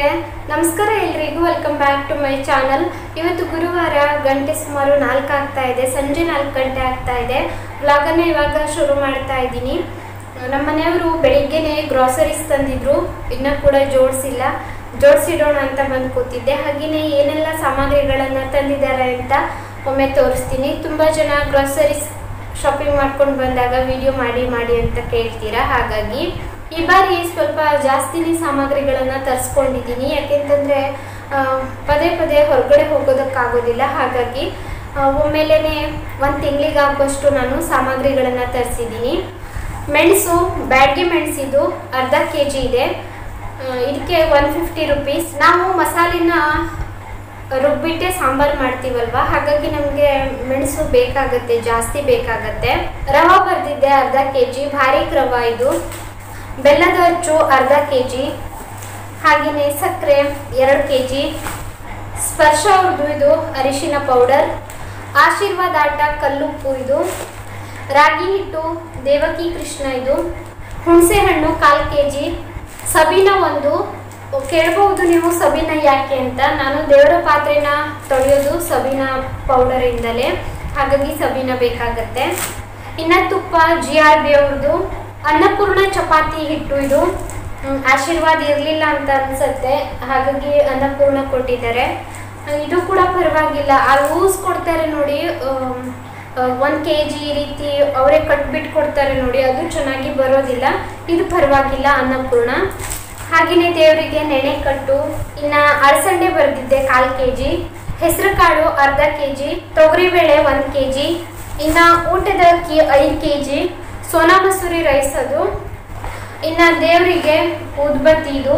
ನಮಸ್ಕಾರ ಎಲ್ರಿಗೂ welcome back to my channel ಇವತ್ತು ಗುರುವಾರ ಗಂಟೆ ಸುಮಾರು ನಾಲ್ಕು ಆಗ್ತಾ ಇದೆ ಸಂಜೆ ನಾಲ್ಕು ಗಂಟೆ ಆಗ್ತಾ ಇದೆ ವ್ಲಾಗನ್ನ ಇವಾಗ ಶುರು ಮಾಡ್ತಾ ಇದ್ದೀನಿ ನಮ್ಮ ಮನೆಯವರು ಬೆಳಿಗ್ಗೆನೆ ಗ್ರಾಸರೀಸ್ ತಂದಿದ್ರು ಇನ್ನೂ ಕೂಡ ಜೋಡಿಸಿಲ್ಲ ಜೋಡಿಸಿಡೋಣ ಅಂತ ಬಂದು ಕೂತಿದ್ದೆ ಹಾಗೆಯೇ ಏನೆಲ್ಲ ಸಾಮಗ್ರಿಗಳನ್ನು ತಂದಿದ್ದಾರೆ ಅಂತ ಒಮ್ಮೆ ತೋರಿಸ್ತೀನಿ ತುಂಬ ಜನ ಗ್ರಾಸರೀಸ್ ಶಾಪಿಂಗ್ ಮಾಡ್ಕೊಂಡು ಬಂದಾಗ ವಿಡಿಯೋ ಮಾಡಿ ಮಾಡಿ ಅಂತ ಕೇಳ್ತೀರಾ ಹಾಗಾಗಿ ಈ ಬಾರಿ ಸ್ವಲ್ಪ ಜಾಸ್ತಿನೇ ಸಾಮಗ್ರಿಗಳನ್ನು ತರಿಸ್ಕೊಂಡಿದ್ದೀನಿ ಯಾಕೆಂತಂದರೆ ಪದೇ ಪದೇ ಹೊರಗಡೆ ಹೋಗೋದಕ್ಕಾಗೋದಿಲ್ಲ ಹಾಗಾಗಿ ಆ, ಒಮ್ಮೆಲೇ ಒಂದು ತಿಂಗಳಿಗಾಗುವಷ್ಟು ನಾನು ಸಾಮಗ್ರಿಗಳನ್ನು ತರಿಸಿದ್ದೀನಿ ಮೆಣಸು ಬ್ಯಾಡ್ಗೆ ಮೆಣಸಿದು ಅರ್ಧ ಕೆ ಜಿ ಇದೆ ಆ, ಇದಕ್ಕೆ ಒನ್ ಫಿಫ್ಟಿ ರುಪೀಸ್ ನಾವು ಮಸಾಲಿನ ರುಬ್ಬಿಟ್ಟೆ ಸಾಂಬಾರು ಮಾಡ್ತೀವಲ್ವಾ ಹಾಗಾಗಿ ನಮಗೆ ಮೆಣಸು ಬೇಕಾಗತ್ತೆ ಜಾಸ್ತಿ ಬೇಕಾಗತ್ತೆ ರವಾ ಬರ್ದಿದ್ದೆ ಅರ್ಧ ಕೆ ಜಿ ಭಾರಿ ರವಾ ಇದು ಬೆಲ್ಲದ ಅಚ್ಚು ಅರ್ಧ ಕೆ ಜಿ ಹಾಗೆಯೇ ಸಕ್ಕರೆ ಎರಡು ಕೆ ಜಿ ಸ್ಪರ್ಶ ಅವ್ರದ್ದು ಇದು ಅರಿಶಿನ ಪೌಡರ್ ಆಶೀರ್ವಾದ ಆಟ ಕಲ್ಲುಪ್ಪು ಇದು ರಾಗಿ ಹಿಟ್ಟು ದೇವಕಿ ಕೃಷ್ಣ ಇದು ಹುಣಸೆ ಹಣ್ಣು ಕಾಲು ಕೆ ಜಿ ಸಬೀನ ಒಂದು ಕೇಳಬಹುದು ನೀವು ಸಬೀನ ಯಾಕೆ ಅಂತ ನಾನು ದೇವರ ಪಾತ್ರೆನ ತೊಳೆಯೋದು ಸಬೀನ ಪೌಡರಿಂದಲೇ ಹಾಗಾಗಿ ಸಬೀನ ಬೇಕಾಗತ್ತೆ ಇನ್ನು ತುಪ್ಪ ಜಿ ಆರ್ ಬಿ ಅವ್ರದ್ದು ಅನ್ನಪೂರ್ಣ ಚಪಾತಿ ಹಿಟ್ಟು ಇದು ಹ್ಮ್, ಆಶೀರ್ವಾದ್ ಇರಲಿಲ್ಲ ಅಂತ ಅನ್ಸತ್ತೆ ಹಾಗಾಗಿ ಅನ್ನಪೂರ್ಣ ಕೊಟ್ಟಿದ್ದಾರೆ ಆ, ಇದು ಕೂಡ ಪರವಾಗಿಲ್ಲ ಆ ಲೂಸ್ ಕೊಡ್ತಾರೆ ನೋಡಿ ಒಂದು ಕೆ ಜಿ ಈ ರೀತಿ ಅವರೇ ಕಟ್ಬಿಟ್ಟು ಕೊಡ್ತಾರೆ ನೋಡಿ ಅದು ಚೆನ್ನಾಗಿ ಬರೋದಿಲ್ಲ ಇದು ಪರವಾಗಿಲ್ಲ ಅನ್ನಪೂರ್ಣ ಹಾಗೆಯೇ ದೇವರಿಗೆ ನೆನೆ ಕಟ್ಟು ಇನ್ನು ಅಳಸಂಡೆ ಬರೆದಿದ್ದೆ ಕಾಲು ಕೆ ಜಿ ಹೆಸರು ಕಾಳು ಅರ್ಧ ಕೆ ಜಿ ತೊಗರಿಬೇಳೆ ಒಂದು ಕೆ ಜಿ ಇನ್ನು ಊಟದ ಅಕ್ಕಿ ಐದು K G Sona Masuri rice ಅದು ಇನ್ನು ದೇವರಿಗೆ ಉದ್ಬತ್ತಿ ಇದು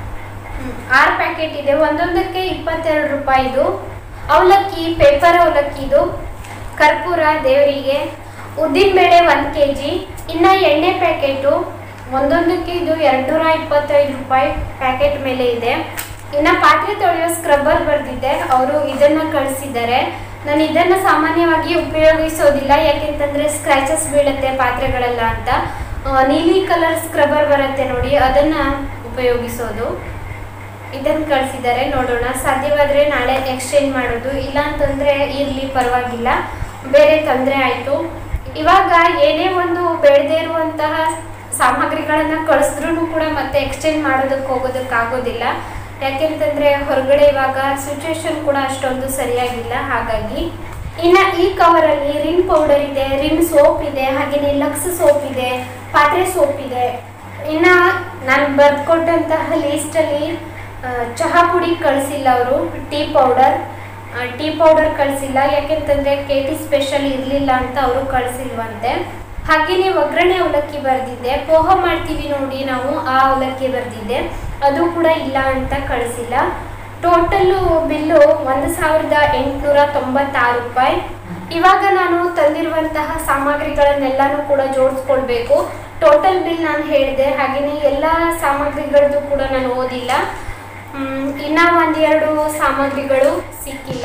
ಆರು ಪ್ಯಾಕೆಟ್ ಇದೆ ಒಂದೊಂದಕ್ಕೆ ಇಪ್ಪತ್ತೆರಡು ರೂಪಾಯಿದು ಅವಲಕ್ಕಿ ಪೇಪರ್ ಅವಲಕ್ಕಿ ಇದು ಕರ್ಪೂರ ದೇವರಿಗೆ ಉದ್ದಿನಬೇಳೆ ಒಂದು ಕೆ ಜಿ ಇನ್ನು ಎಣ್ಣೆ ಪ್ಯಾಕೆಟು ಒಂದೊಂದಕ್ಕೆ ಇದು ಎರಡುನೂರ ಇಪ್ಪತ್ತೈದು ರೂಪಾಯಿ ಪ್ಯಾಕೆಟ್ ಮೇಲೆ ಇದೆ ಇನ್ನು ಪಾತ್ರೆ ತೊಳೆಯೋ ಸ್ಕ್ರಬ್ಬರ್ ಬರೆದಿದ್ದೆ ಅವರು ಇದನ್ನು ಕಳಿಸಿದ್ದಾರೆ ನಾನು ಇದನ್ನು ಸಾಮಾನ್ಯವಾಗಿ ಉಪಯೋಗಿಸೋದಿಲ್ಲ ಯಾಕೆಂತಂದರೆ ಸ್ಕ್ರ್ಯಾಚಸ್ ಬೀಳುತ್ತೆ ಪಾತ್ರೆಗಳೆಲ್ಲ ಅಂತ ಆ, ನೀಲಿ ಕಲರ್ ಸ್ಕ್ರಬ್ಬರ್ ಬರುತ್ತೆ ನೋಡಿ ಅದನ್ನು ಉಪಯೋಗಿಸೋದು ಇದನ್ನು ಕಳಿಸಿದ್ದಾರೆ ನೋಡೋಣ ಸಾಧ್ಯವಾದರೆ ನಾಳೆ ಎಕ್ಸ್ಚೇಂಜ್ ಮಾಡೋದು ಇಲ್ಲ ಅಂತಂದರೆ ಇರಲಿ ಪರವಾಗಿಲ್ಲ ಬೇರೆ ತೊಂದರೆ ಆಯಿತು ಇವಾಗ ಏನೇ ಒಂದು ಬೆಳೆದೇ ಇರುವಂತಹ ಸಾಮಗ್ರಿಗಳನ್ನು ಕಳಿಸಿದ್ರೂ ಕೂಡ ಮತ್ತೆ ಎಕ್ಸ್ಚೇಂಜ್ ಮಾಡೋದಕ್ಕೆ ಹೋಗೋದಕ್ಕಾಗೋದಿಲ್ಲ ಯಾಕೆಂತಂದರೆ ಹೊರಗಡೆ ಇವಾಗ ಸಿಚುವೇಶನ್ ಕೂಡ ಅಷ್ಟೊಂದು ಸರಿಯಾಗಿಲ್ಲ ಹಾಗಾಗಿ ಇನ್ನು ಈ ಕವರಲ್ಲಿ ರಿನ್ ಪೌಡರ್ ಇದೆ ರಿನ್ ಸೋಪ್ ಇದೆ ಹಾಗೆಯೇ ಲಕ್ಸ್ ಸೋಪ್ ಇದೆ ಪಾತ್ರೆ ಸೋಪ್ ಇದೆ ಇನ್ನು ನಾನು ಬರ್ಕೊಟ್ಟಂತಹ ಲೀಸ್ಟಲ್ಲಿ ಆ, ಚಹಾ ಪುಡಿ ಕಳಿಸಿಲ್ಲ ಅವರು ಟೀ ಪೌಡರ್ ಟೀ ಪೌಡರ್ ಕಳಿಸಿಲ್ಲ ಯಾಕೆಂತಂದರೆ ಕೆ ಟಿ ಸ್ಪೆಷಲ್ ಇರಲಿಲ್ಲ ಅಂತ ಅವರು ಕಳಿಸಿಲ್ವಂತೆ ಹಾಗೆಯೇ ಒಗ್ಗರಣೆ ಅವಲಕ್ಕಿ ಬರೆದಿದ್ದೆ ಪೋಹ ಮಾಡ್ತೀವಿ ನೋಡಿ ನಾವು ಆ ಅವಲಕ್ಕಿ ಬರೆದಿದ್ದೆ ಅದು ಕೂಡ ಇಲ್ಲ ಅಂತ ಕಳಿಸಿಲ್ಲ ಟೋಟಲ್ಲು ಬಿಲ್ಲು ಒಂದು ಸಾವಿರದ ಎಂಟುನೂರ ತೊಂಬತ್ತಾರು ರೂಪಾಯಿ ಇವಾಗ ನಾನು ತಂದಿರುವಂತಹ ಸಾಮಗ್ರಿಗಳನ್ನೆಲ್ಲನೂ ಕೂಡ ಜೋಡಿಸ್ಕೊಳ್ಬೇಕು ಟೋಟಲ್ ಬಿಲ್ ನಾನು ಹೇಳಿದೆ ಹಾಗೆಯೇ ಎಲ್ಲ ಸಾಮಗ್ರಿಗಳದ್ದು ಕೂಡ ನಾನು ಓದಿಲ್ಲ ಮ್, ಇನ್ನ ಒಂದೆರಡು ಸಾಮಗ್ರಿಗಳು ಸಿಕ್ಕಿಲ್ಲ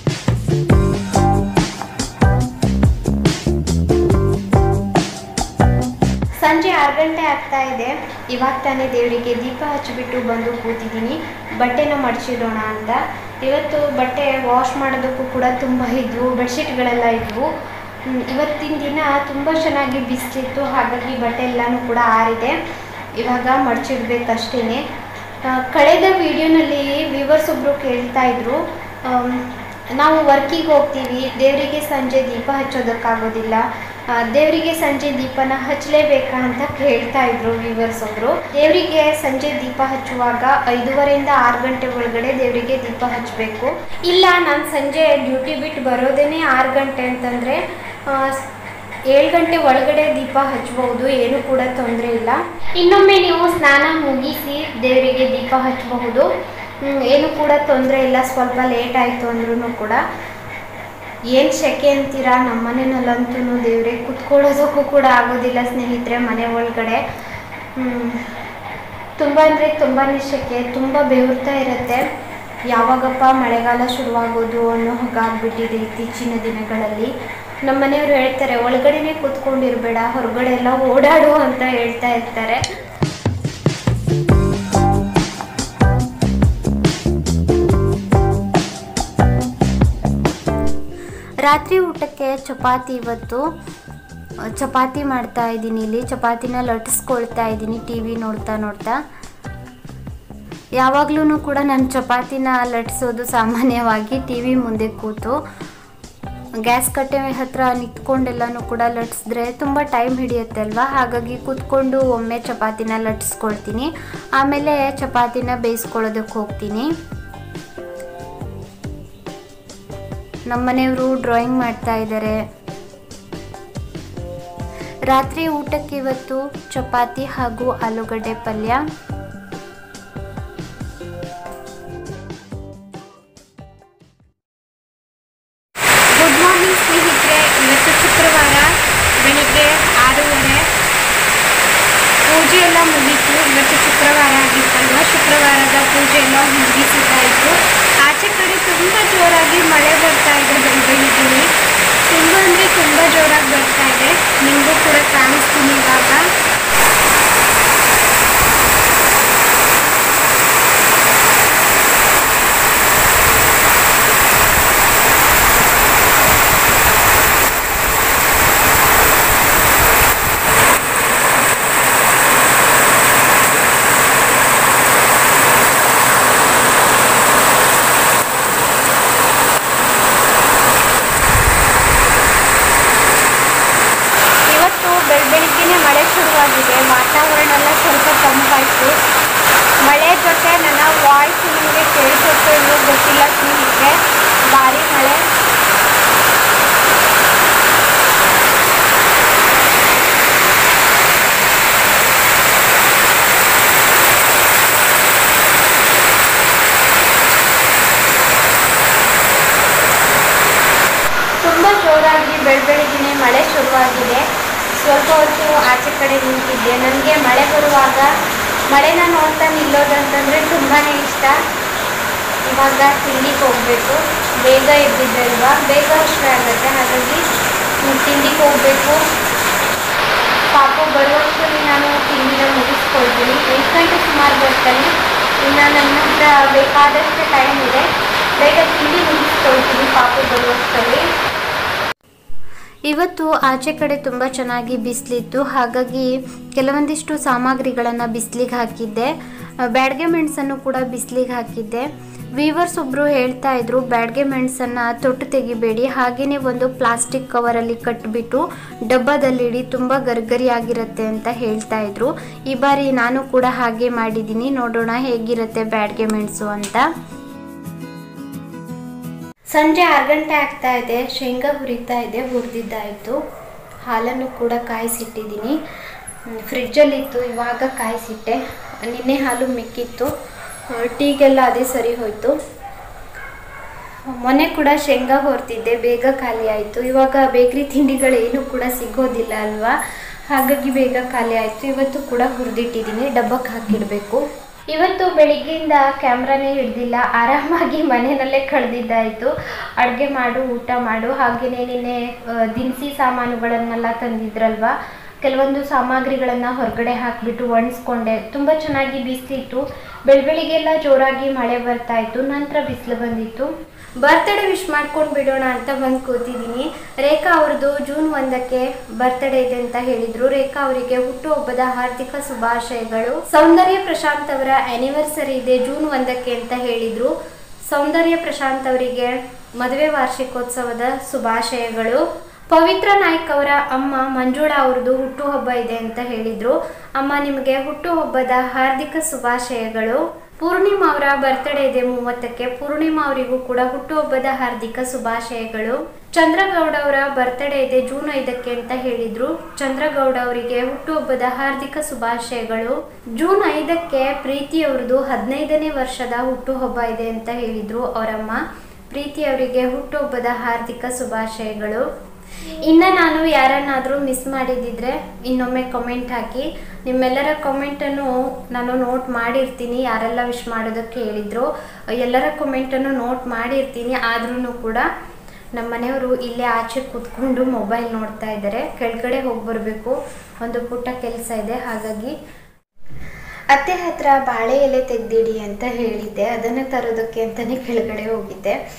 ಸಂಜೆ ಆರು ಗಂಟೆ ಆಗ್ತಾ ಇದೆ ಇವಾಗ ತಾನೇ ದೇವರಿಗೆ ದೀಪ ಹಚ್ಚಿಬಿಟ್ಟು ಬಂದು ಕೂತಿದ್ದೀನಿ ಬಟ್ಟೆನ ಮಡಚಿಡೋಣ ಅಂತ ಇವತ್ತು ಬಟ್ಟೆ ವಾಶ್ ಮಾಡೋದಕ್ಕೂ ಕೂಡ ತುಂಬ ಇದ್ವು ಬೆಡ್ಶೀಟ್ಗಳೆಲ್ಲ ಇದ್ವು ಹ್ಮ್, ಇವತ್ತಿನ ದಿನ ತುಂಬ ಚೆನ್ನಾಗಿ ಬಿಸಿಲಿತ್ತು ಹಾಗಾಗಿ ಬಟ್ಟೆ ಎಲ್ಲನೂ ಕೂಡ ಆರಿದೆ ಇವಾಗ ಮಡಚಿಡ್ಬೇಕಷ್ಟೇ ಕಳೆದ ವಿಡಿಯೋನಲ್ಲಿ ವ್ಯೂವರ್ಸ್ ಒಬ್ಬರು ಕೇಳ್ತಾ ಇದ್ರು ಆಮ್, ನಾವು ವರ್ಕಿಗೆ ಹೋಗ್ತೀವಿ ದೇವರಿಗೆ ಸಂಜೆ ದೀಪ ಹಚ್ಚೋದಕ್ಕಾಗೋದಿಲ್ಲ ಆ, ದೇವರಿಗೆ ಸಂಜೆ ದೀಪನ ಹಚ್ಚಲೇಬೇಕಾ ಅಂತ ಕೇಳ್ತಾ ಇದ್ರು ವ್ಯೂವರ್ಸ್ ಒಬ್ರು ದೇವರಿಗೆ ಸಂಜೆ ದೀಪ ಹಚ್ಚುವಾಗ ಐದೂವರೆಯಿಂದ ಆರು ಗಂಟೆ ಒಳಗಡೆ ದೇವರಿಗೆ ದೀಪ ಹಚ್ಚಬೇಕು ಇಲ್ಲ ನಾನು ಸಂಜೆ ಡ್ಯೂಟಿ ಬಿಟ್ಟು ಬರೋದೇನೆ ಆರು ಗಂಟೆ ಅಂತಂದರೆ ಏಳು ಗಂಟೆ ಒಳಗಡೆ ದೀಪ ಹಚ್ಚಬಹುದು ಏನು ಕೂಡ ತೊಂದರೆ ಇಲ್ಲ ಇನ್ನೊಮ್ಮೆ ನೀವು ಸ್ನಾನ ಮುಗಿಸಿ ದೇವರಿಗೆ ದೀಪ ಹಚ್ಚಬಹುದು ಹ್ಮ್, ಏನು ಕೂಡ ತೊಂದರೆ ಇಲ್ಲ ಸ್ವಲ್ಪ ಲೇಟ್ ಆಯಿತು ಅಂದ್ರೂ ಕೂಡ ಏನು ಸೆಕೆ ಅಂತೀರಾ ನಮ್ಮ ಮನೆಯಲ್ಲಂತೂ ದೇವ್ರೆ ಕುತ್ಕೊಳ್ಳೋದಕ್ಕೂ ಕೂಡ ಆಗೋದಿಲ್ಲ ಸ್ನೇಹಿತರೆ ಮನೆ ಒಳಗಡೆ ಹ್ಮ್. ತುಂಬ ಅಂದರೆ ತುಂಬಾ ಸೆಕೆ ತುಂಬ ಬೆವರ್ತಾ ಇರುತ್ತೆ ಯಾವಾಗಪ್ಪ ಮಳೆಗಾಲ ಶುರುವಾಗೋದು ಅನ್ನೋ ಹಾಗಾಗ್ಬಿಟ್ಟಿದೆ ಇತ್ತೀಚಿನ ದಿನಗಳಲ್ಲಿ ನಮ್ಮ ಮನೆಯವರು ಹೇಳ್ತಾರೆ ಒಳಗಡೆನೆ ಕೂತ್ಕೊಂಡಿರ್ಬೇಡ ಹೊರಗಡೆ ಎಲ್ಲ ಓಡಾಡು ಅಂತ ಹೇಳ್ತಾ ಇರ್ತಾರೆ ರಾತ್ರಿ ಊಟಕ್ಕೆ ಚಪಾತಿ ಇವತ್ತು ಆ, ಚಪಾತಿ ಮಾಡ್ತಾ ಇದ್ದೀನಿ ಇಲ್ಲಿ ಚಪಾತಿನ ಲಟ್ಟಿಸ್ಕೊಳ್ತಾ ಇದ್ದೀನಿ ಟಿ ವಿ ನೋಡ್ತಾ ನೋಡ್ತಾ ಯಾವಾಗ್ಲೂ ಕೂಡ ನಾನು ಚಪಾತಿನ ಲಟ್ಟಿಸೋದು ಸಾಮಾನ್ಯವಾಗಿ ಟಿ ವಿ ಮುಂದೆ ಕೂತು ಗ್ಯಾಸ್ ಕಟ್ಟೆ ಹತ್ರ ನಿಂತ್ಕೊಂಡೆಲ್ಲನೂ ಕೂಡ ಲಟ್ಸಿದ್ರೆ ತುಂಬ ಟೈಮ್ ಹಿಡಿಯುತ್ತೆ ಅಲ್ವಾ ಹಾಗಾಗಿ ಕೂತ್ಕೊಂಡು ಒಮ್ಮೆ ಚಪಾತಿನ ಲಟ್ಟಿಸ್ಕೊಳ್ತೀನಿ ಆಮೇಲೆ ಚಪಾತಿನ ಬೇಯಿಸ್ಕೊಳ್ಳೋದಕ್ಕೆ ಹೋಗ್ತೀನಿ ನಮ್ಮನೆಯವರು ಡ್ರಾಯಿಂಗ್ ಮಾಡ್ತಾ ಇದ್ದಾರೆ ರಾತ್ರಿ ಊಟಕ್ಕೆ ಇವತ್ತು ಚಪಾತಿ ಹಾಗೂ ಆಲೂಗಡ್ಡೆ ಪಲ್ಯ ಗುಡ್ ಮಾರ್ನಿಂಗ್ ಸ್ನೇಹಿತರೆ ಇವತ್ತು ಶುಕ್ರವಾರ ಬೆಳಿಗ್ಗೆ ಆರೂವರೆ ಪೂಜೆ ಎಲ್ಲ ಮುಗೀತು ಇವತ್ತು ಶುಕ್ರವಾರ ಆಗಿತ್ತಲ್ವ ಶುಕ್ರವಾರದ ಪೂಜೆ ಎಲ್ಲ ಮುಗಿಸಿದ್ದಾಯಿತು ಆಚೆ ಕಡೆ ತುಂಬ ಜೋರಾಗಿ ಮಳೆ ಬರ್ತಾ ಇದೆ ಬೆಳಗ್ಗೆ ತುಂಬ ಅಂದರೆ ತುಂಬ ಜೋರಾಗಿ ಬರ್ತಾ ಇದೆ ನಿಮಗೂ ಕೂಡ ಕಾಣಿಸ್ತೀನಿ ಇವಾಗ ಇವತ್ತು ಬೆಳ ಬೆಳಿಗ್ಗೆನೇ ಮಳೆ ಶುರುವಾಗಿದೆ ವಾತಾವರಣ ಎಲ್ಲ ಸ್ವಲ್ಪ ತಂಪಾಯಿತು ಮಳೆ ಜೊತೆ ನನ್ನ ವಾಯ್ಸ್ ನಿಮಗೆ ಕೇಳಿಸುತ್ತೋ ಇಲ್ಲೋ ಗೊತ್ತಿಲ್ಲ ಸ್ನೇಹಿತರೆ ಭಾರಿ ಮಳೆ ತುಂಬ ಜೋರಾಗಿ ಬೆಳಬೆಳಗಿನೇ ಮಳೆ ಶುರುವಾಗಿದೆ ಸ್ವಲ್ಪ ಹೊತ್ತು ಆಚೆ ಕಡೆ ನಿಂತಿದ್ದೆ ನನಗೆ ಮಳೆ ಬರುವಾಗ ಮಳೆನ ನೋಡ್ತಾ ನಿಲ್ಲೋದಂತಂದರೆ ತುಂಬಾ ಇಷ್ಟ ಇವಾಗ ತಿಂಡಿಗೆ ಹೋಗಬೇಕು ಬೇಗ ಎದ್ದಿದ್ದಲ್ವಾ ಬೇಗ ಅಷ್ಟೇ ಆಗುತ್ತೆ ಹಾಗಾಗಿ ತಿಂಡಿಗೆ ಹೋಗಬೇಕು ಪಾಪು ಬರುವಷ್ಟರಲ್ಲಿ ನಾನು ತಿಂಡಿನ ಮುಗಿಸ್ಕೊಳ್ತೀನಿ ಎಂಟು ಗಂಟೆ ಸುಮಾರು ಬರ್ತಾನೆ ಇನ್ನು ನನ್ನ ಹತ್ರ ಬೇಕಾದಷ್ಟು ಟೈಮ್ ಇದೆ ಬೇಗ ತಿಂಡಿ ಮುಗಿಸ್ಕೊಳ್ತೀನಿ ಪಾಪು ಬರುವಷ್ಟರಲ್ಲಿ ಇವತ್ತು ಆಚೆ ಕಡೆ ತುಂಬ ಚೆನ್ನಾಗಿ ಬಿಸಿಲಿತ್ತು ಹಾಗಾಗಿ ಕೆಲವೊಂದಿಷ್ಟು ಸಾಮಗ್ರಿಗಳನ್ನು ಬಿಸಿಲಿಗೆ ಹಾಕಿದ್ದೆ ಆ, ಬ್ಯಾಡ್ಗೆ ಮೆಣಸನ್ನು ಕೂಡ ಬಿಸಿಲಿಗೆ ಹಾಕಿದ್ದೆ ವೀವರ್ಸ್ ಒಬ್ಬರು ಹೇಳ್ತಾ ಇದ್ರು ಬ್ಯಾಡ್ಗೆ ಮೆಣಸನ್ನು ತೊಟ್ಟು ತೆಗಿಬೇಡಿ ಹಾಗೆಯೇ ಒಂದು ಪ್ಲಾಸ್ಟಿಕ್ ಕವರಲ್ಲಿ ಕಟ್ಟಿಬಿಟ್ಟು ಡಬ್ಬದಲ್ಲಿಡಿ ತುಂಬ ಗರ್ಗರಿಯಾಗಿರುತ್ತೆ ಅಂತ ಹೇಳ್ತಾ ಇದ್ರು ಈ ಬಾರಿ ನಾನು ಕೂಡ ಹಾಗೆ ಮಾಡಿದ್ದೀನಿ ನೋಡೋಣ ಹೇಗಿರುತ್ತೆ ಬ್ಯಾಡ್ಗೆ ಮೆಣಸು ಅಂತ ಸಂಜೆ ಆರು ಗಂಟೆ ಆಗ್ತಾ ಇದೆ ಶೇಂಗಾ ಹುರಿತಾ ಇದೆ ಹುರಿದಿದ್ದಾಯಿತು ಹಾಲನ್ನು ಕೂಡ ಕಾಯಿಸಿಟ್ಟಿದ್ದೀನಿ ಹ್ಮ್, ಫ್ರಿಡ್ಜಲ್ಲಿತ್ತು ಇವಾಗ ಕಾಯಿಸಿಟ್ಟೆ ನಿನ್ನೆ ಹಾಲು ಮಿಕ್ಕಿತ್ತು ಆ, ಟೀಗೆಲ್ಲ ಅದೇ ಸರಿ ಹೋಯಿತು ಮೊನ್ನೆ ಕೂಡ ಶೇಂಗಾ ಹೊರ್ತಿದ್ದೆ ಬೇಗ ಖಾಲಿ ಆಯಿತು ಇವಾಗ ಬೇಕ್ರಿ ತಿಂಡಿಗಳೇನು ಕೂಡ ಸಿಗೋದಿಲ್ಲ ಅಲ್ವಾ ಹಾಗಾಗಿ ಬೇಗ ಖಾಲಿ ಆಯಿತು ಇವತ್ತು ಕೂಡ ಹುರಿದಿಟ್ಟಿದ್ದೀನಿ ಡಬ್ಬಕ್ಕೆ ಹಾಕಿಡಬೇಕು ಇವತ್ತು ಬೆಳಿಗ್ಗೆಯಿಂದ ಕ್ಯಾಮ್ರಾನೇ ಹಿಡ್ದಿಲ್ಲ ಆರಾಮಾಗಿ ಮನೆಯಲ್ಲೇ ಕಳೆದಿದ್ದಾಯಿತು ಅಡುಗೆ ಮಾಡು ಊಟ ಮಾಡು ಹಾಗೆಯೇ ನಿನ್ನೆ ಆ, ದಿನಸಿ ಸಾಮಾನುಗಳನ್ನೆಲ್ಲ ತಂದಿದ್ರಲ್ವಾ ಕೆಲವೊಂದು ಸಾಮಗ್ರಿಗಳನ್ನು ಹೊರಗಡೆ ಹಾಕಿಬಿಟ್ಟು ಒಣಸ್ಕೊಂಡೆ ತುಂಬ ಚೆನ್ನಾಗಿ ಬಿಸಿಲಿತ್ತು ಬೆಳಬೆಳಿಗ್ಗೆಲ್ಲ ಜೋರಾಗಿ ಮಳೆ ಬರ್ತಾ ಇತ್ತು ನಂತರ ಬಿಸಿಲು ಬಂದಿತ್ತು ಬರ್ತ್ಡೇ ವಿಶ್ ಮಾಡ್ಕೊಂಡು ಬಿಡೋಣ ಅಂತ ಬಂದು ಕೂತಿದ್ದೀನಿ ರೇಖಾ ಅವ್ರದ್ದು ಜೂನ್ ಒಂದಕ್ಕೆ ಬರ್ತ್ಡೇ ಇದೆ ಅಂತ ಹೇಳಿದ್ರು ರೇಖಾ ಅವರಿಗೆ ಹುಟ್ಟುಹಬ್ಬದ ಹಾರ್ದಿಕ ಶುಭಾಶಯಗಳು ಸೌಂದರ್ಯ ಪ್ರಶಾಂತ್ ಅವರ ಆನಿವರ್ಸರಿ ಇದೆ ಜೂನ್ ಒಂದಕ್ಕೆ ಅಂತ ಹೇಳಿದ್ರು ಸೌಂದರ್ಯ ಪ್ರಶಾಂತ್ ಅವರಿಗೆ ಮದುವೆ ವಾರ್ಷಿಕೋತ್ಸವದ ಶುಭಾಶಯಗಳು ಪವಿತ್ರ ನಾಯ್ಕ್ ಅವರ ಅಮ್ಮ ಮಂಜುಳಾ ಅವ್ರದ್ದು ಹುಟ್ಟುಹಬ್ಬ ಇದೆ ಅಂತ ಹೇಳಿದ್ರು ಅಮ್ಮ ನಿಮಗೆ ಹುಟ್ಟುಹಬ್ಬದ ಹಾರ್ದಿಕ ಶುಭಾಶಯಗಳು ಪೂರ್ಣಿಮಾ ಅವರ ಬರ್ತ್ಡೇ ಇದೆ ಮೂವತ್ತಕ್ಕೆ ಪೂರ್ಣಿಮಾ ಅವರಿಗೂ ಕೂಡ ಹುಟ್ಟುಹಬ್ಬದ ಹಾರ್ದಿಕ ಶುಭಾಶಯಗಳು ಚಂದ್ರಗೌಡ ಅವರ ಬರ್ತ್ಡೇ ಇದೆ ಜೂನ್ ಐದಕ್ಕೆ ಅಂತ ಹೇಳಿದ್ರು ಚಂದ್ರಗೌಡ ಅವರಿಗೆ ಹುಟ್ಟುಹಬ್ಬದ ಹಾರ್ದಿಕ ಶುಭಾಶಯಗಳು ಜೂನ್ ಐದಕ್ಕೆ ಪ್ರೀತಿ ಅವ್ರದ್ದು ಹದಿನೈದನೇ ವರ್ಷದ ಹುಟ್ಟುಹಬ್ಬ ಇದೆ ಅಂತ ಹೇಳಿದ್ರು ಅವರಮ್ಮ ಪ್ರೀತಿ ಅವರಿಗೆ ಹುಟ್ಟುಹಬ್ಬದ ಹಾರ್ದಿಕ ಶುಭಾಶಯಗಳು ಇನ್ನು ನಾನು ಯಾರನ್ನಾದರೂ ಮಿಸ್ ಮಾಡಿದ್ದಿದ್ರೆ ಇನ್ನೊಮ್ಮೆ ಕಮೆಂಟ್ ಹಾಕಿ ನಿಮ್ಮೆಲ್ಲರ ಕಮೆಂಟನ್ನು ನಾನು ನೋಟ್ ಮಾಡಿರ್ತೀನಿ ಯಾರೆಲ್ಲ ವಿಶ್ ಮಾಡೋದಕ್ಕೆ ಹೇಳಿದ್ರು ಎಲ್ಲರ ಕಮೆಂಟನ್ನು ನೋಟ್ ಮಾಡಿರ್ತೀನಿ ಆದ್ರೂ ಕೂಡ ನಮ್ಮ ಮನೆಯವರು ಇಲ್ಲೇ ಆಚೆ ಕೂತ್ಕೊಂಡು ಮೊಬೈಲ್ ನೋಡ್ತಾ ಇದ್ದಾರೆ ಕೆಳಗಡೆ ಹೋಗಿ ಬರಬೇಕು ಒಂದು ಪುಟ್ಟ ಕೆಲಸ ಇದೆ ಹಾಗಾಗಿ ಅತ್ತೆ ಹತ್ರ ಬಾಳೆ ಎಲೆ ತೆಗ್ದಿಡಿ ಅಂತ ಹೇಳಿದ್ದೆ ಅದನ್ನು ತರೋದಕ್ಕೆ ಅಂತಲೇ ಕೆಳಗಡೆ ಹೋಗಿದ್ದೆ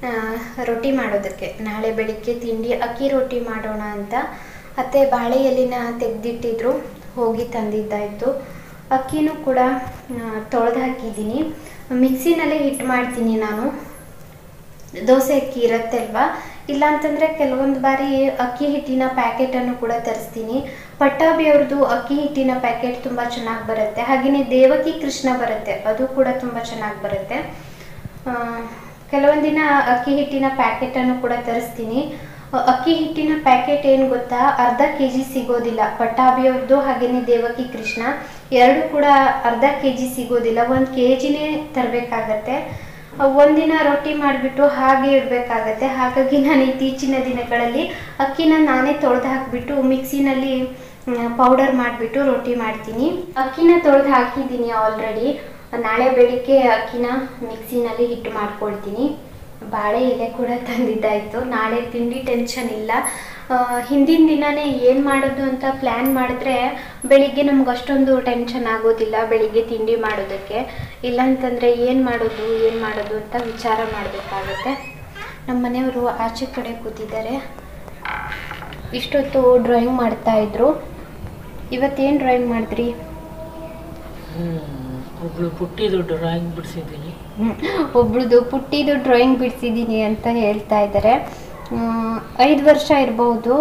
ಆ, ರೊಟ್ಟಿ ಮಾಡೋದಕ್ಕೆ ನಾಳೆ ಬೆಳಿಗ್ಗೆ ತಿಂಡಿ ಅಕ್ಕಿ ರೊಟ್ಟಿ ಮಾಡೋಣ ಅಂತ ಅತ್ತೆ ಬಾಳೆ ಎಲೆನ ತೆಗೆದಿಟ್ಟಿದ್ರು ಹೋಗಿ ತಂದಿದ್ದಾಯಿತು ಅಕ್ಕಿನೂ ಕೂಡ ತೊಳೆದು ಹಾಕಿದ್ದೀನಿ ಮಿಕ್ಸಿನಲ್ಲೇ ಹಿಟ್ಟು ಮಾಡ್ತೀನಿ ನಾನು ದೋಸೆ ಅಕ್ಕಿ ಇರುತ್ತೆ ಅಲ್ವಾ ಇಲ್ಲ ಅಂತಂದ್ರೆ ಕೆಲವೊಂದು ಬಾರಿ ಅಕ್ಕಿ ಹಿಟ್ಟಿನ ಪ್ಯಾಕೆಟನ್ನು ಕೂಡ ತರಿಸ್ತೀನಿ ಪಟ್ಟಾಭಿ ಅವ್ರದ್ದು ಅಕ್ಕಿ ಹಿಟ್ಟಿನ ಪ್ಯಾಕೆಟ್ ತುಂಬ ಚೆನ್ನಾಗಿ ಬರುತ್ತೆ ಹಾಗೆಯೇ ದೇವಕಿ ಕೃಷ್ಣ ಬರುತ್ತೆ ಅದು ಕೂಡ ತುಂಬ ಚೆನ್ನಾಗಿ ಬರುತ್ತೆ ಆ, ಕೆಲವೊಂದು ದಿನ ಅಕ್ಕಿ ಹಿಟ್ಟಿನ ಪ್ಯಾಕೆಟನ್ನು ಕೂಡ ತರಿಸ್ತೀನಿ ಅ, ಅಕ್ಕಿ ಹಿಟ್ಟಿನ ಪ್ಯಾಕೆಟ್ ಏನು ಗೊತ್ತಾ ಅರ್ಧ ಕೆ ಜಿ ಸಿಗೋದಿಲ್ಲ ಪಟ್ಟಾಭಿ ಅವ್ರದ್ದು ಹಾಗೆಯೇ ದೇವಕಿ ಕೃಷ್ಣ ಎರಡು ಕೂಡ ಅರ್ಧ ಕೆ ಜಿ ಸಿಗೋದಿಲ್ಲ ಒಂದು ಕೆ ಜಿನೇ ತರಬೇಕಾಗತ್ತೆ ಒಂದಿನ ರೊಟ್ಟಿ ಮಾಡಿಬಿಟ್ಟು ಹಾಗೆ ಇಡಬೇಕಾಗತ್ತೆ ಹಾಗಾಗಿ ನಾನು ಇತ್ತೀಚಿನ ದಿನಗಳಲ್ಲಿ ಅಕ್ಕಿನ ನಾನೇ ತೊಳೆದು ಹಾಕಿಬಿಟ್ಟು ಮಿಕ್ಸಿನಲ್ಲಿ ಪೌಡರ್ ಮಾಡಿಬಿಟ್ಟು ರೊಟ್ಟಿ ಮಾಡ್ತೀನಿ ಅಕ್ಕಿನ ತೊಳೆದು ಹಾಕಿದ್ದೀನಿ ಆಲ್ರೆಡಿ ನಾಳೆ ಬೆಳಿಗ್ಗೆ ಅಕ್ಕಿನ ಮಿಕ್ಸಿನಲ್ಲಿ ಹಿಟ್ಟು ಮಾಡ್ಕೊಳ್ತೀನಿ ಬಾಳೆ ಎಲೆ ಕೂಡ ತಂದಿದ್ದಾಯಿತು ನಾಳೆ ತಿಂಡಿ ಟೆನ್ಷನ್ ಇಲ್ಲ ಆ, ಹಿಂದಿನ ದಿನನೇ ಏನು ಮಾಡೋದು ಅಂತ ಪ್ಲ್ಯಾನ್ ಮಾಡಿದ್ರೆ ಬೆಳಿಗ್ಗೆ ನಮ್ಗೆ ಅಷ್ಟೊಂದು ಟೆನ್ಷನ್ ಆಗೋದಿಲ್ಲ ಬೆಳಿಗ್ಗೆ ತಿಂಡಿ ಮಾಡೋದಕ್ಕೆ ಇಲ್ಲ ಅಂತಂದರೆ ಏನು ಮಾಡೋದು ಏನು ಮಾಡೋದು ಅಂತ ವಿಚಾರ ಮಾಡಬೇಕಾಗುತ್ತೆ ನಮ್ಮ ಮನೆಯವರು ಆಚೆ ಕಡೆ ಕೂತಿದ್ದಾರೆ ಇಷ್ಟೊತ್ತು ಡ್ರಾಯಿಂಗ್ ಮಾಡ್ತಾ ಇದ್ರು ಇವತ್ತೇನು ಡ್ರಾಯಿಂಗ್ ಮಾಡಿದ್ರಿ ಒಬ್ಳು ಪುಟ್ಟಿದು ಡ್ರಾಯಿಂಗ್ ಬಿಡಿಸಿದ್ದೀನಿ ಒಬ್ಳದು ಪುಟ್ಟಿದು ಡ್ರಾಯಿಂಗ್ ಬಿಡಿಸಿದ್ದೀನಿ ಅಂತ ಹೇಳ್ತಾ ಇದ್ದಾರೆ ಐದು ವರ್ಷ ಇರ್ಬೋದು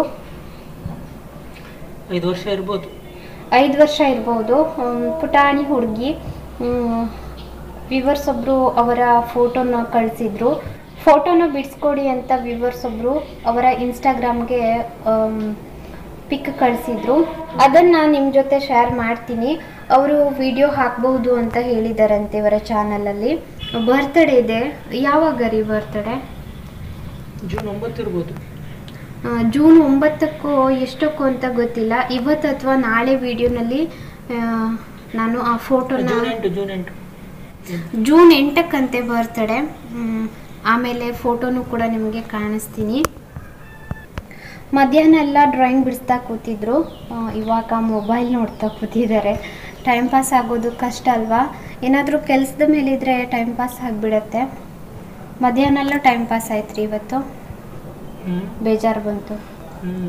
ಐದು ವರ್ಷ ಇರ್ಬೋದು ಐದು ವರ್ಷ ಇರ್ಬೋದು ಹ್ಮ್, ಪುಟಾಣಿ ಹುಡುಗಿ ವಿವರ್ಸ್ ಒಬ್ಬರು ಅವರ ಫೋಟೋನ ಕಳಿಸಿದ್ರು ಫೋಟೋನ ಬಿಡಿಸ್ಕೊಡಿ ಅಂತ ವಿವರ್ಸ್ ಒಬ್ಬರು ಅವರ ಇನ್ಸ್ಟಾಗ್ರಾಮ್ಗೆ ಪಿಕ್ ಕಳಿಸಿದ್ರು ಅದನ್ನು ನಿಮ್ಮ ಜೊತೆ ಶೇರ್ ಮಾಡ್ತೀನಿ ಅವರು ವಿಡಿಯೋ ಹಾಕ್ಬಹುದು ಅಂತ ಹೇಳಿದಾರಂತೆ ಇವರ ಚಾನಲಲ್ಲಿ ಬರ್ತ್ಡೇ ಇದೆ ಯಾವಾಗ ರೀ ಬರ್ತ್ಡೇ ಜೂನ್ ಒಂಬತ್ತು ಇರ್ಬೋದು ಆ, ಜೂನ್ ಒಂಬತ್ತಕ್ಕೋ ಎಷ್ಟಕ್ಕೋ ಅಂತ ಗೊತ್ತಿಲ್ಲ ಇವತ್ತು ಅಥವಾ ನಾಳೆ ವಿಡಿಯೋನಲ್ಲಿ ನಾನು ಆ ಫೋಟೋನ ಜೂನ್ ಎಂಟು ಜೂನ್ ಎಂಟು ಜೂನ್ ಎಂಟಕ್ಕಂತೆ ಬರ್ತಡೆ ಆಮೇಲೆ ಫೋಟೋನು ಕೂಡ ನಿಮಗೆ ಕಾಣಿಸ್ತೀನಿ ಮಧ್ಯಾಹ್ನ ಎಲ್ಲ ಡ್ರಾಯಿಂಗ್ ಬಿಡಿಸ್ತಾ ಕೂತಿದ್ರು ಆ, ಇವಾಗ ಮೊಬೈಲ್ ನೋಡ್ತಾ ಕೂತಿದ್ದಾರೆ ಟೈಮ್ ಪಾಸ್ ಆಗೋದು ಕಷ್ಟ ಅಲ್ವಾ ಏನಾದರೂ ಕೆಲಸದ ಮೇಲಿದ್ರೆ ಟೈಮ್ ಪಾಸ್ ಆಗಿಬಿಡತ್ತೆ ಮಧ್ಯಾಹ್ನ ಎಲ್ಲ ಟೈಮ್ ಪಾಸ್ ಆಯ್ತು ರೀ ಇವತ್ತು ಹ್ಮ್ ಬೇಜಾರು ಬಂತು ಹ್ಮ್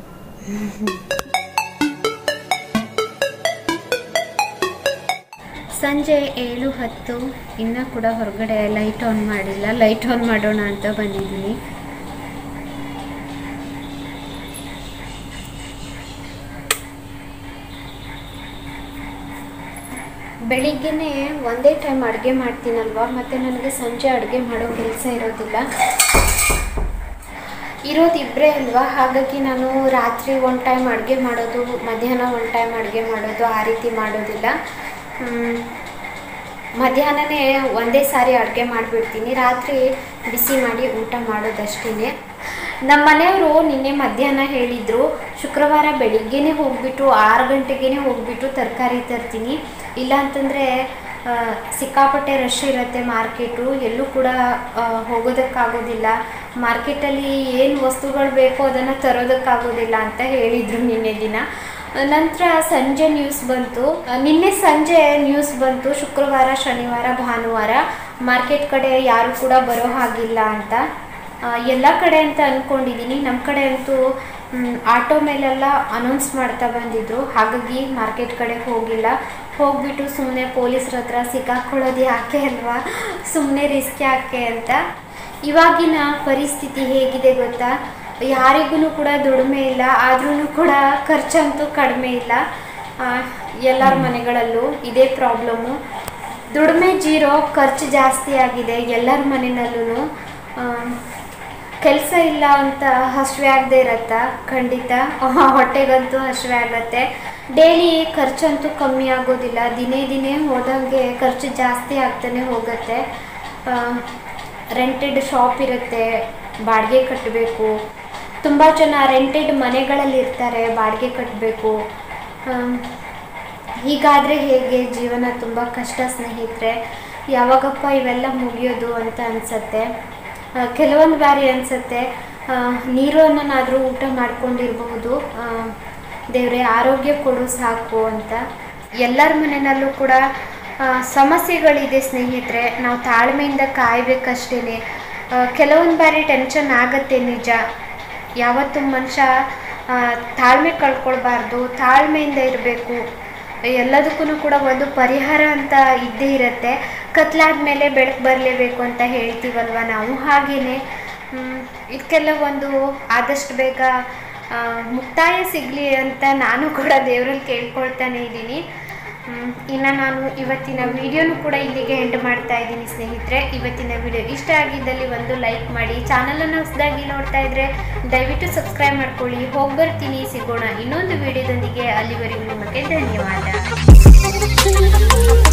ಸಂಜೆ ಏಳು ಹತ್ತು ಇನ್ನೂ ಕೂಡ ಹೊರಗಡೆ ಲೈಟ್ ಆನ್ ಮಾಡಿಲ್ಲ ಲೈಟ್ ಆನ್ ಮಾಡೋಣ ಅಂತ ಬಂದಿದ್ದೀನಿ ಬೆಳಿಗ್ಗೆನೆ ಒಂದೇ ಟೈಮ್ ಅಡುಗೆ ಮಾಡ್ತೀನಲ್ವಾ ಮತ್ತು ನನಗೆ ಸಂಜೆ ಅಡುಗೆ ಮಾಡೋ ಕೆಲಸ ಇರೋದಿಲ್ಲ ಇರೋದು ಇಬ್ಬರೇ ಅಲ್ವಾ ಹಾಗಾಗಿ ನಾನು ರಾತ್ರಿ ಒನ್ ಟೈಮ್ ಅಡುಗೆ ಮಾಡೋದು ಮಧ್ಯಾಹ್ನ ಒನ್ ಟೈಮ್ ಅಡುಗೆ ಮಾಡೋದು ಆ ರೀತಿ ಮಾಡೋದಿಲ್ಲ ಮ್, ಮಧ್ಯಾಹ್ನನೇ ಒಂದೇ ಸಾರಿ ಅಡುಗೆ ಮಾಡಿಬಿಡ್ತೀನಿ ರಾತ್ರಿ ಬಿಸಿ ಮಾಡಿ ಊಟ ಮಾಡೋದಷ್ಟೇ ನಮ್ಮ ಮನೆಯವರು ನಿನ್ನೆ ಮಧ್ಯಾಹ್ನ ಹೇಳಿದರು ಶುಕ್ರವಾರ ಬೆಳಿಗ್ಗೆನೇ ಹೋಗ್ಬಿಟ್ಟು ಆರು ಗಂಟೆಗೇ ಹೋಗ್ಬಿಟ್ಟು ತರಕಾರಿ ತರ್ತೀನಿ ಇಲ್ಲ ಅಂತಂದರೆ ಸಿಕ್ಕಾಪಟ್ಟೆ ರಶ್ ಇರುತ್ತೆ ಮಾರ್ಕೆಟು ಎಲ್ಲೂ ಕೂಡ ಆ, ಹೋಗೋದಕ್ಕಾಗೋದಿಲ್ಲ ಮಾರ್ಕೆಟಲ್ಲಿ ಏನು ವಸ್ತುಗಳು ಬೇಕೋ ಅದನ್ನು ತರೋದಕ್ಕಾಗೋದಿಲ್ಲ ಅಂತ ಹೇಳಿದರು ನಿನ್ನೆ ದಿನ ನಂತರ ಸಂಜೆ ನ್ಯೂಸ್ ಬಂತು ಆ, ನಿನ್ನೆ ಸಂಜೆ ನ್ಯೂಸ್ ಬಂತು ಶುಕ್ರವಾರ ಶನಿವಾರ ಭಾನುವಾರ ಮಾರ್ಕೆಟ್ ಕಡೆ ಯಾರು ಕೂಡ ಬರೋ ಹಾಗಿಲ್ಲ ಅಂತ ಎಲ್ಲ ಕಡೆ ಅಂತ ಅಂದ್ಕೊಂಡಿದ್ದೀನಿ ನಮ್ಮ ಕಡೆ ಅಂತೂ ಮ್, ಆಟೋ ಮೇಲೆಲ್ಲ ಅನೌನ್ಸ್ ಮಾಡ್ತಾ ಬಂದಿದ್ರು ಹಾಗಾಗಿ ಮಾರ್ಕೆಟ್ ಕಡೆ ಹೋಗಿಲ್ಲ ಹೋಗ್ಬಿಟ್ಟು ಸುಮ್ಮನೆ ಪೊಲೀಸ್ರ ಹತ್ರ ಸಿಕ್ಕಾಕೊಳ್ಳೋದು ಯಾಕೆ ಅಲ್ವಾ ಸುಮ್ಮನೆ ರಿಸ್ಕ್ ಯಾಕೆ ಅಂತ ಇವಾಗಿನ ಪರಿಸ್ಥಿತಿ ಹೇಗಿದೆ ಗೊತ್ತಾ ಯಾರಿಗೂ ಕೂಡ ದುಡಿಮೆ ಇಲ್ಲ ಆದ್ರೂ ಕೂಡ ಖರ್ಚಂತೂ ಕಡಿಮೆ ಇಲ್ಲ ಎಲ್ಲರ ಮನೆಗಳಲ್ಲೂ ಇದೇ ಪ್ರಾಬ್ಲಮ್ಮು ದುಡಿಮೆ ಜೀರೋ ಖರ್ಚು ಜಾಸ್ತಿ ಆಗಿದೆ ಎಲ್ಲರ ಮನೆಯಲ್ಲೂ ಕೆಲಸ ಇಲ್ಲ ಅಂತ ಹಸಿವೆ ಆಗದೆ ಇರತ್ತಾ ಖಂಡಿತ ಹೊಟ್ಟೆಗಂತೂ ಹಸಿವೆ ಆಗತ್ತೆ ಡೈಲಿ ಖರ್ಚಂತೂ ಕಮ್ಮಿ ಆಗೋದಿಲ್ಲ ದಿನೇ ದಿನೇ ಹೋದಂಗೆ ಖರ್ಚು ಜಾಸ್ತಿ ಆಗ್ತಾನೆ ಹೋಗುತ್ತೆ ರೆಂಟೆಡ್ ಶಾಪ್ ಇರುತ್ತೆ ಬಾಡಿಗೆ ಕಟ್ಟಬೇಕು ತುಂಬ ಜನ ರೆಂಟೆಡ್ ಮನೆಗಳಲ್ಲಿ ಇರ್ತಾರೆ ಬಾಡಿಗೆ ಕಟ್ಟಬೇಕು ಹೀಗಾದರೆ ಹೇಗೆ ಜೀವನ ತುಂಬ ಕಷ್ಟ ಸ್ನೇಹಿತರೆ ಯಾವಾಗಪ್ಪ ಇವೆಲ್ಲ ಮುಗಿಯೋದು ಅಂತ ಅನಿಸತ್ತೆ ಕೆಲವೊಂದು ಬಾರಿ ಅನಿಸುತ್ತೆ ನೀರನ್ನನಾದರೂ ಊಟ ಮಾಡ್ಕೊಂಡಿರಬಹುದು ದೇವರೇ ಆರೋಗ್ಯ ಕೊಡು ಸಾಕು ಅಂತ ಎಲ್ಲರ ಮನೆಯಲ್ಲೂ ಕೂಡ ಆ, ಸಮಸ್ಯೆಗಳಿದೆ ಸ್ನೇಹಿತರೆ ನಾವು ತಾಳ್ಮೆಯಿಂದ ಕಾಯಬೇಕಷ್ಟೇ ಕೆಲವೊಂದು ಬಾರಿ ಟೆನ್ಷನ್ ಆಗತ್ತೆ ನಿಜ ಯಾವತ್ತು ಮನುಷ್ಯ ಆ, ತಾಳ್ಮೆ ಕಳ್ಕೊಳ್ಬಾರ್ದು ತಾಳ್ಮೆಯಿಂದ ಇರಬೇಕು ಎಲ್ಲದಕ್ಕೂ ಕೂಡ ಒಂದು ಪರಿಹಾರ ಅಂತ ಇದ್ದೇ ಇರುತ್ತೆ ಕತ್ಲಾದ್ಮೇಲೆ ಬೆಳಕು ಬರಲೇಬೇಕು ಅಂತ ಹೇಳ್ತೀವಲ್ವ ನಾವು ಹಾಗೆಯೇ ಇದಕ್ಕೆಲ್ಲ ಒಂದು ಆದಷ್ಟು ಬೇಗ ಆ, ಮುಕ್ತಾಯ ಸಿಗಲಿ ಅಂತ ನಾನು ಕೂಡ ದೇವರಲ್ಲಿ ಕೇಳ್ಕೊಳ್ತಾನೆ ಇದ್ದೀನಿ ಇನ್ನು ನಾನು ಇವತ್ತಿನ ವಿಡಿಯೋನು ಕೂಡ ಇಲ್ಲಿಗೆ ಎಂಡ್ ಮಾಡ್ತಾ ಇದ್ದೀನಿ ಸ್ನೇಹಿತರೆ ಇವತ್ತಿನ ವಿಡಿಯೋ ಇಷ್ಟ ಆಗಿದ್ದಲ್ಲಿ ಒಂದು ಲೈಕ್ ಮಾಡಿ ಚಾನಲನ್ನು ಹೊಸದಾಗಿ ನೋಡ್ತಾ ಇದ್ರೆ ದಯವಿಟ್ಟು ಸಬ್ಸ್ಕ್ರೈಬ್ ಮಾಡ್ಕೊಳ್ಳಿ ಹೋಗಿ ಬರ್ತೀನಿ ಸಿಗೋಣ ಇನ್ನೊಂದು ವಿಡಿಯೋದೊಂದಿಗೆ ಅಲ್ಲಿವರೆಗೂ ನಿಮಗೆ ಧನ್ಯವಾದ